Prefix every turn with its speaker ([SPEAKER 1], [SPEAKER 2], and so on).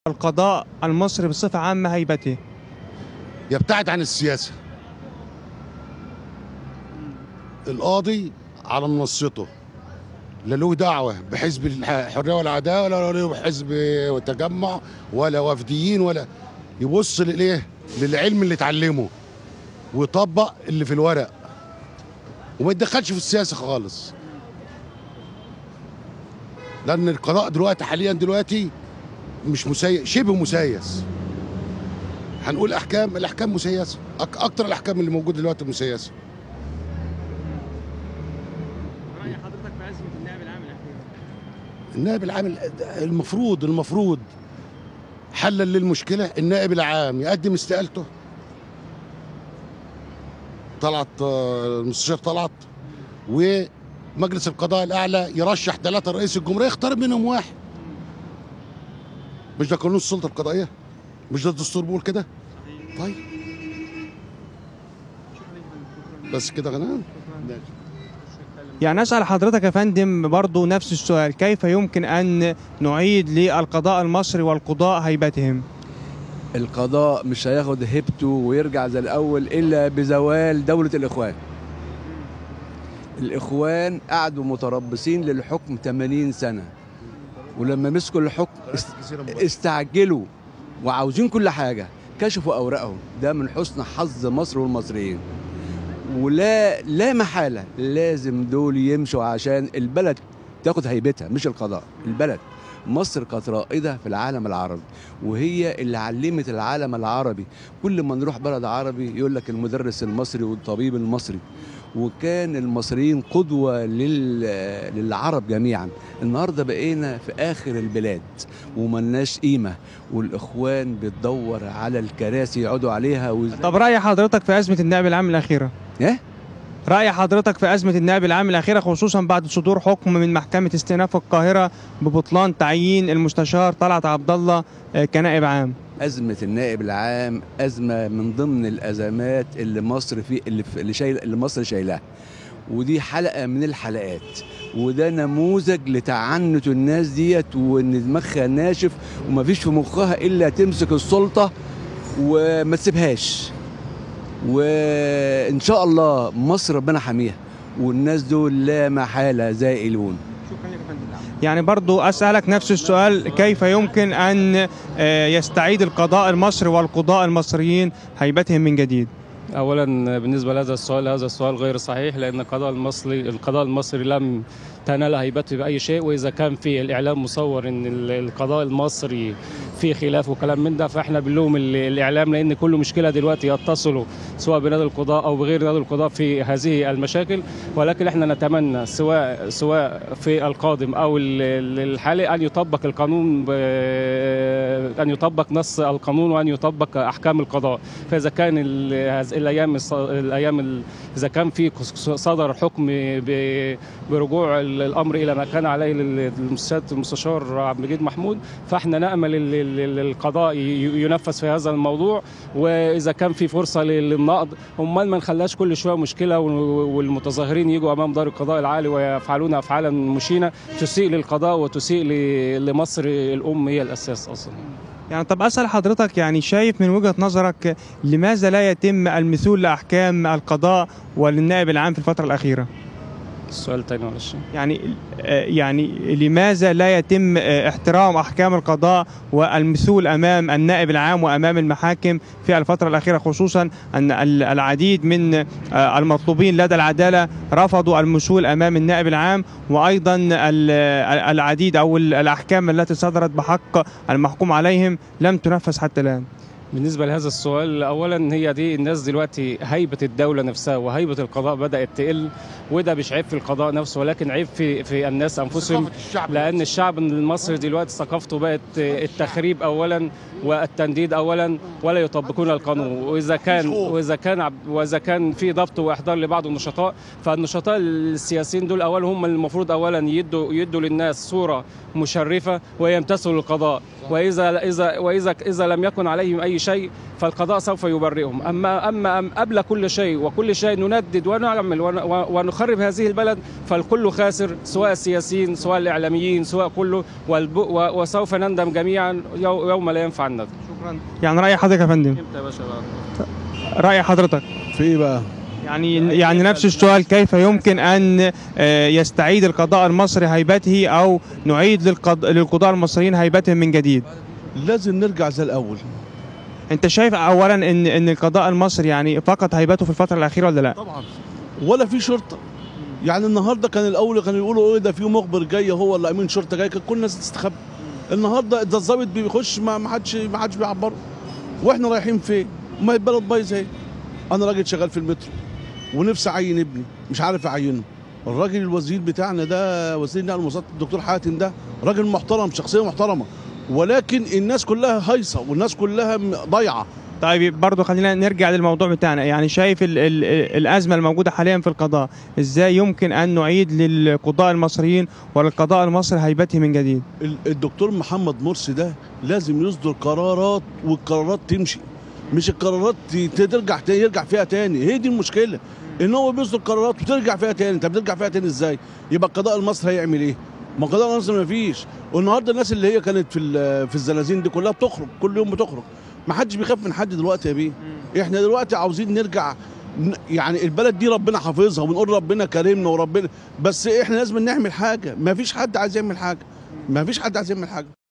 [SPEAKER 1] القضاء المصري بصفة عامة هيبته
[SPEAKER 2] يبتعد عن السياسة القاضي على منصته لا له دعوة بحزب الحرية والعدالة ولا له بحزب التجمع ولا وفديين ولا يبص للايه للعلم اللي اتعلمه ويطبق اللي في الورق وما يتدخلش في السياسة خالص لأن القضاء دلوقتي حاليا دلوقتي مش مسيس شبه مسيس هنقول احكام الاحكام مسيسه أك اكتر الاحكام اللي موجوده دلوقتي مسيسه
[SPEAKER 1] رأي حضرتك في أزمة النائب العام الأخير
[SPEAKER 2] النائب العام المفروض المفروض حلا للمشكله النائب العام يقدم استقالته طلعت آه، المستشار طلعت ومجلس القضاء الاعلى يرشح ثلاثه رئيس الجمهوريه يختار منهم واحد مش ده قانون السلطه القضائيه مش ده الدستور بيقول كده طيب بس كده غنام
[SPEAKER 1] يعني أسأل حضرتك يا فندم برضو نفس السؤال كيف يمكن أن نعيد للقضاء المصري والقضاء هيبتهم
[SPEAKER 3] القضاء مش هياخد هيبته ويرجع زي الاول الا بزوال دوله الاخوان الاخوان قعدوا متربصين للحكم 80 سنه ولما مسكوا الحكم است- استعجلوا وعاوزين كل حاجه كشفوا اوراقهم ده من حسن حظ مصر والمصريين ولا لا محاله لازم دول يمشوا عشان البلد تاخد هيبتها مش القضاء البلد مصر كانت رائده في العالم العربي وهي اللي علمت العالم العربي كل ما نروح بلد عربي يقول لك المدرس المصري والطبيب المصري وكان المصريين قدوة لل... للعرب جميعا النهاردة بقينا في آخر البلاد وملناش قيمة والإخوان بتدور على الكراسي يقعدوا عليها وز...
[SPEAKER 1] طب رأي حضرتك في أزمة النائب العام الأخيرة
[SPEAKER 3] إيه؟
[SPEAKER 1] رأي حضرتك في أزمة النائب العام الأخيرة خصوصا بعد صدور حكم من محكمة استئناف القاهرة ببطلان تعيين المستشار طلعت عبد الله آه، كنائب عام
[SPEAKER 3] أزمة النائب العام أزمة من ضمن الأزمات اللي مصر في اللي, في اللي, شايل اللي مصر شايلاها ودي حلقة من الحلقات وده نموذج لتعنت الناس ديت وان دماغها ناشف ومفيش في مخها الا تمسك السلطة وما تسيبهاش وان شاء الله مصر ربنا حاميها والناس دول لا محالة زائلون
[SPEAKER 1] يعني برضو أسألك نفس السؤال كيف يمكن أن آه، يستعيد القضاء المصري والقضاء المصريين هيبتهم من جديد
[SPEAKER 4] اولا بالنسبه لهذا السؤال هذا السؤال غير صحيح لان القضاء المصري القضاء المصري لم تنال هيبته باي شيء واذا كان في الاعلام مصور ان ال- القضاء المصري في خلاف وكلام من ده فاحنا بنلوم ال- الاعلام لان كل مشكله دلوقتي يتصلوا سواء بنادي القضاء او بغير نادي القضاء في هذه المشاكل ولكن احنا نتمنى سواء سواء في القادم او ال- ال- الحالي ان يطبق القانون ب- ان يطبق نص القانون وان يطبق احكام القضاء فاذا كان ال- هذه الايام الص- الايام ال- اذا كان في صدر حكم ب- برجوع ال- الامر الى ما كان عليه لل- للسياده المستشار عبد المجيد محمود فاحنا نامل ال- ال- ال- القضاء ي- ينفذ في هذا الموضوع واذا كان في فرصه لل- للنقض امال ما نخليهاش كل شويه مشكله وال- والمتظاهرين يجوا امام دار القضاء العالي ويفعلون افعالا مشينه تسيء للقضاء وتسيء ل- لمصر الام هي الاساس اصلا
[SPEAKER 1] يعني طب أسأل حضرتك يعني شايف من وجهة نظرك لماذا لا يتم المثول لأحكام القضاء وللنائب العام في الفترة الأخيرة
[SPEAKER 4] السؤال تاني معلش
[SPEAKER 1] يعني آه، يعني لماذا لا يتم آه، احترام أحكام القضاء والمثول أمام النائب العام وأمام المحاكم في الفترة الأخيرة خصوصا أن ال- العديد من آه، المطلوبين لدى العدالة رفضوا المثول أمام النائب العام وأيضا ال- العديد أو ال- الأحكام التي صدرت بحق المحكوم عليهم لم تنفذ حتى الآن
[SPEAKER 4] بالنسبة لهذا السؤال أولا هي دي الناس دلوقتي هيبة الدولة نفسها وهيبة القضاء بدأت تقل وده مش عيب في القضاء نفسه ولكن عيب في في الناس أنفسهم
[SPEAKER 2] ثقافة الشعب
[SPEAKER 4] لأن الشعب المصري دلوقتي ثقافته بقت التخريب أولا والتنديد أولا ولا يطبقون القانون وإذا كان وإذا كان عب- وإذا كان في ضبط وإحضار لبعض النشطاء فالنشطاء السياسيين دول أولا هم المفروض أولا يدوا يدوا للناس صورة مشرفة ويمتثلوا للقضاء واذا اذا واذا اذا لم يكن عليهم اي شيء فالقضاء سوف يبرئهم اما اما أم قبل كل شيء وكل شيء نندد ونعمل ون- ونخرب هذه البلد فالكل خاسر سواء السياسيين سواء الاعلاميين سواء كله والب- و- وسوف نندم جميعا يو- يوم لا ينفع الندم
[SPEAKER 1] شكرا يعني راي حضرتك يا فندم
[SPEAKER 4] امتى يا باشا بقى؟
[SPEAKER 1] راي حضرتك
[SPEAKER 5] في ايه بقى؟
[SPEAKER 1] يعني يعني نفس السؤال كيف يمكن ان آه، يستعيد القضاء المصري هيبته او نعيد للقض... للقضاء المصريين هيبتهم من جديد
[SPEAKER 5] لازم نرجع زي الاول
[SPEAKER 1] انت شايف اولا ان ان القضاء المصري يعني فقد هيبته في الفتره الاخيره ولا لا
[SPEAKER 5] طبعا ولا في شرطه يعني النهارده كان الاول كانوا يقولوا ايه ده في مخبر جاي هو اللي امين شرطه جاي كان كل الناس تستخبى النهارده ده الظابط بيخش ما ما حدش ما حدش بيعبره واحنا رايحين فين؟ ما هي البلد بايظه اهي انا راجل شغال في المترو ونفسي اعين ابني مش عارف اعينه الراجل الوزير بتاعنا ده وزير النقل والمواصلات الدكتور حاتم ده راجل محترم شخصيه محترمه ولكن الناس كلها هايصه والناس كلها م- ضايعه
[SPEAKER 1] طيب برضه خلينا نرجع للموضوع بتاعنا يعني شايف ال ال الازمه الموجوده حاليا في القضاء ازاي يمكن ان نعيد للقضاء المصريين وللقضاء المصري هيبته من جديد
[SPEAKER 5] ال- الدكتور محمد مرسي ده لازم يصدر قرارات والقرارات تمشي مش القرارات ت- ت- ترجع تاني يرجع فيها تاني هي دي المشكله ان هو بيصدر قرارات وترجع فيها تاني طب ترجع فيها تاني ازاي يبقى القضاء المصري هيعمل ايه ما القضاء المصري ما فيش والنهارده الناس اللي هي كانت في ال- في الزلازين دي كلها بتخرج كل يوم بتخرج ما حدش بيخاف من حد دلوقتي يا بيه احنا دلوقتي عاوزين نرجع ن- يعني البلد دي ربنا حافظها ونقول ربنا كرمنا وربنا بس احنا لازم نعمل حاجه ما فيش حد عايز يعمل حاجه ما فيش حد عايز يعمل حاجه